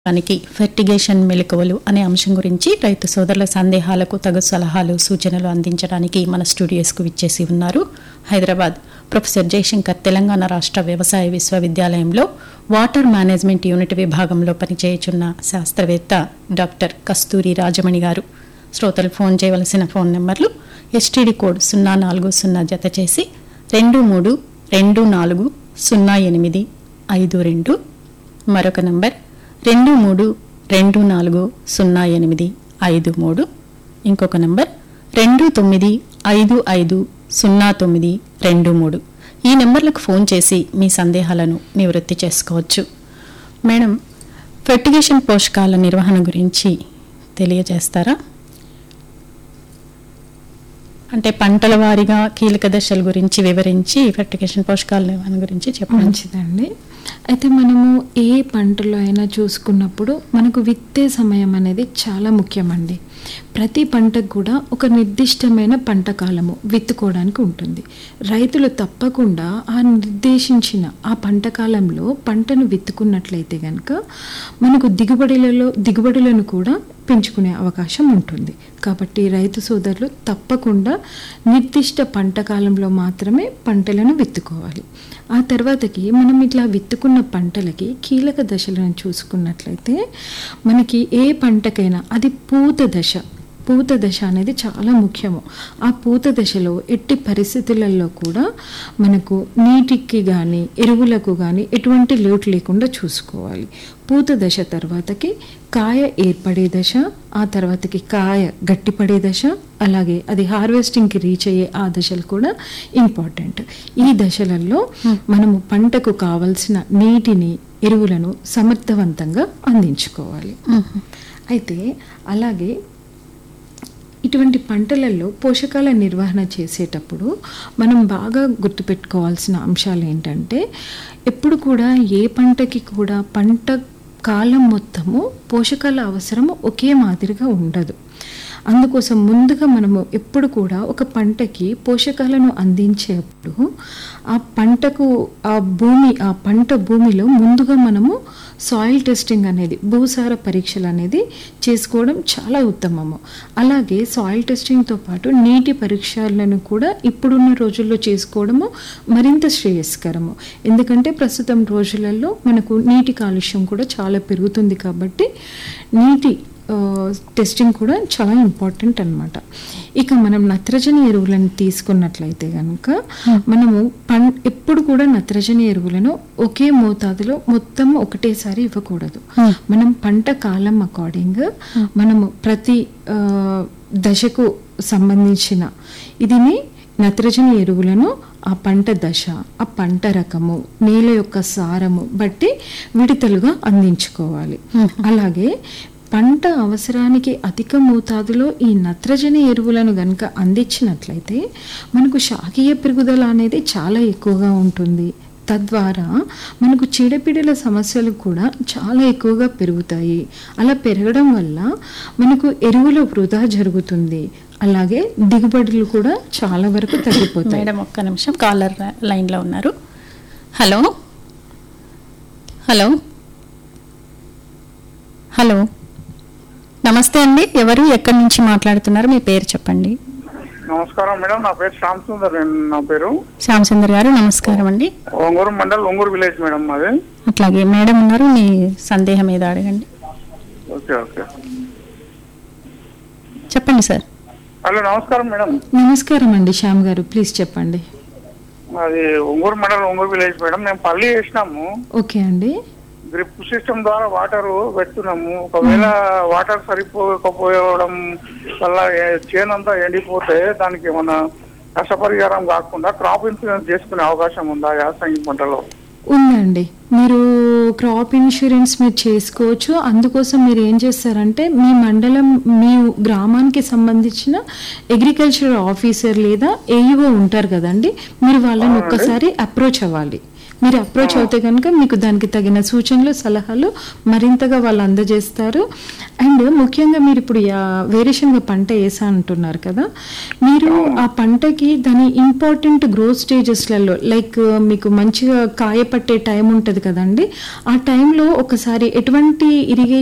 దానికి ఫెర్టిగేషన్ మెలకువలు అనే అంశం గురించి రైతు సోదరుల సందేహాలకు తగు సలహాలు సూచనలు అందించడానికి మన స్టూడియోస్కు విచ్చేసి ఉన్నారు హైదరాబాద్ ప్రొఫెసర్ జయశంకర్ తెలంగాణ రాష్ట్ర వ్యవసాయ విశ్వవిద్యాలయంలో వాటర్ మేనేజ్మెంట్ యూనిట్ విభాగంలో పనిచేయుచున్న శాస్త్రవేత్త డాక్టర్ కస్తూరి రాజమణి గారు శ్రోతలు ఫోన్ చేయవలసిన ఫోన్ నెంబర్లు ఎస్టీడీ కోడ్ సున్నా నాలుగు సున్నా జత చేసి రెండు మూడు రెండు నాలుగు సున్నా ఎనిమిది ఐదు రెండు మరొక నంబర్ రెండు మూడు రెండు నాలుగు సున్నా ఎనిమిది ఐదు మూడు ఇంకొక నంబర్ రెండు తొమ్మిది ఐదు ఐదు సున్నా తొమ్మిది రెండు మూడు ఈ నెంబర్లకు ఫోన్ చేసి మీ సందేహాలను నివృత్తి చేసుకోవచ్చు మేడం ఫెర్టిగేషన్ పోషకాల నిర్వహణ గురించి తెలియజేస్తారా అంటే పంటల వారీగా కీలక దశల గురించి వివరించి ఫెర్టిగేషన్ పోషకాల నిర్వహణ గురించి చెప్పండి మంచిదండి అయితే మనము ఏ పంటలో అయినా చూసుకున్నప్పుడు మనకు విత్తే సమయం అనేది చాలా ముఖ్యమండి ప్రతి పంటకు కూడా ఒక నిర్దిష్టమైన పంట కాలము విత్తుకోవడానికి ఉంటుంది రైతులు తప్పకుండా ఆ నిర్దేశించిన ఆ పంట కాలంలో పంటను విత్తుకున్నట్లయితే కనుక మనకు దిగుబడులలో దిగుబడులను కూడా పెంచుకునే అవకాశం ఉంటుంది కాబట్టి రైతు సోదరులు తప్పకుండా నిర్దిష్ట పంట కాలంలో మాత్రమే పంటలను విత్తుకోవాలి ఆ తర్వాతకి మనం ఇట్లా విత్తుకున్న పంటలకి కీలక దశలను చూసుకున్నట్లయితే మనకి ఏ పంటకైనా అది పూత దశ పూత దశ అనేది చాలా ముఖ్యము ఆ పూత దశలో ఎట్టి పరిస్థితులలో కూడా మనకు నీటికి కానీ ఎరువులకు కానీ ఎటువంటి లోటు లేకుండా చూసుకోవాలి పూత దశ తర్వాతకి కాయ ఏర్పడే దశ ఆ తర్వాతకి కాయ గట్టిపడే దశ అలాగే అది హార్వెస్టింగ్కి రీచ్ అయ్యే ఆ దశలు కూడా ఇంపార్టెంట్ ఈ దశలలో మనము పంటకు కావలసిన నీటిని ఎరువులను సమర్థవంతంగా అందించుకోవాలి అయితే అలాగే ఇటువంటి పంటలలో పోషకాల నిర్వహణ చేసేటప్పుడు మనం బాగా గుర్తుపెట్టుకోవాల్సిన అంశాలు ఏంటంటే ఎప్పుడు కూడా ఏ పంటకి కూడా పంట కాలం మొత్తము పోషకాల అవసరము ఒకే మాదిరిగా ఉండదు అందుకోసం ముందుగా మనము ఎప్పుడు కూడా ఒక పంటకి పోషకాలను అందించేప్పుడు ఆ పంటకు ఆ భూమి ఆ పంట భూమిలో ముందుగా మనము సాయిల్ టెస్టింగ్ అనేది భూసార పరీక్షలు అనేది చేసుకోవడం చాలా ఉత్తమము అలాగే సాయిల్ టెస్టింగ్తో పాటు నీటి పరీక్షలను కూడా ఇప్పుడున్న రోజుల్లో చేసుకోవడము మరింత శ్రేయస్కరము ఎందుకంటే ప్రస్తుతం రోజులలో మనకు నీటి కాలుష్యం కూడా చాలా పెరుగుతుంది కాబట్టి నీటి ఆ, టెస్టింగ్ కూడా చాలా ఇంపార్టెంట్ అన్నమాట ఇక మనం నత్రజని ఎరువులను తీసుకున్నట్లయితే కనుక మనము పం ఎప్పుడు కూడా నత్రజని ఎరువులను ఒకే మోతాదులో మొత్తం ఒకటేసారి ఇవ్వకూడదు మనం పంట కాలం అకార్డింగ్ మనము ప్రతి ఆ, దశకు సంబంధించిన ఇదిని నత్రజని ఎరువులను ఆ పంట దశ ఆ పంట రకము నేల యొక్క సారము బట్టి విడతలుగా అందించుకోవాలి అలాగే పంట అవసరానికి అధిక మోతాదులో ఈ నత్రజని ఎరువులను గనుక అందించినట్లయితే మనకు శాఖీయ పెరుగుదల అనేది చాలా ఎక్కువగా ఉంటుంది తద్వారా మనకు చీడపీడల సమస్యలు కూడా చాలా ఎక్కువగా పెరుగుతాయి అలా పెరగడం వల్ల మనకు ఎరువుల వృధా జరుగుతుంది అలాగే దిగుబడులు కూడా చాలా వరకు తగ్గిపోతాయి మేడం ఒక్క నిమిషం కాలర్ లైన్లో ఉన్నారు హలో హలో హలో నమస్తే అండి ఎవరు ఎక్కడి నుంచి మాట్లాడుతున్నారు మీ పేరు చెప్పండి నమస్కారం మేడం నా పేరు శ్యామ్ సుందర్ నేను నా పేరు శ్యామ్ సుందర్ గారు నమస్కారం అండి ఒంగూరు మండల్ ఒంగూరు విలేజ్ మేడం మాది అట్లాగే మేడం ఉన్నారు మీ సందేహం ఏదో అడగండి ఓకే ఓకే చెప్పండి సార్ హలో నమస్కారం మేడం నమస్కారం అండి శ్యామ్ గారు ప్లీజ్ చెప్పండి అది ఒంగూరు మండల్ ఒంగూరు విలేజ్ మేడం మేము పల్లి వేసినాము ఓకే అండి డ్రిప్ సిస్టమ్ ద్వారా వాటర్ పెడుతున్నాము ఒకవేళ వాటర్ సరిపోకపోవడం వల్ల ఏ- చేనంతా ఎండిపోతే దానికి ఏమన్నా నష్టపరిహారం కాకుండా క్రాప్ ఇన్సూరెన్స్ చేసుకునే అవకాశం ఉందా యాసంగి పంటలో ఉందండి మీరు క్రాప్ ఇన్సూరెన్స్ మీరు చేసుకోవచ్చు అందుకోసం మీరు ఏం చేస్తారంటే మీ మండలం మీ గ్రామానికి సంబంధించిన అగ్రికల్చర్ ఆఫీసర్ లేదా ఏఈఓ ఉంటారు కదండి మీరు వాళ్ళని ఒక్కసారి అప్రోచ్ అవ్వాలి మీరు అప్రోచ్ అవుతే కనుక మీకు దానికి తగిన సూచనలు సలహాలు మరింతగా వాళ్ళు అందజేస్తారు అండ్ ముఖ్యంగా మీరు ఇప్పుడు యా- వేరుశనగ పంట వేసా అంటున్నారు కదా మీరు ఆ పంటకి దాని ఇంపార్టెంట్ గ్రోత్ స్టేజెస్లలో లైక్ మీకు మంచిగా కాయ పట్టే టైం ఉంటుంది కదండి ఆ టైంలో ఒకసారి ఎటువంటి ఇరిగేషన్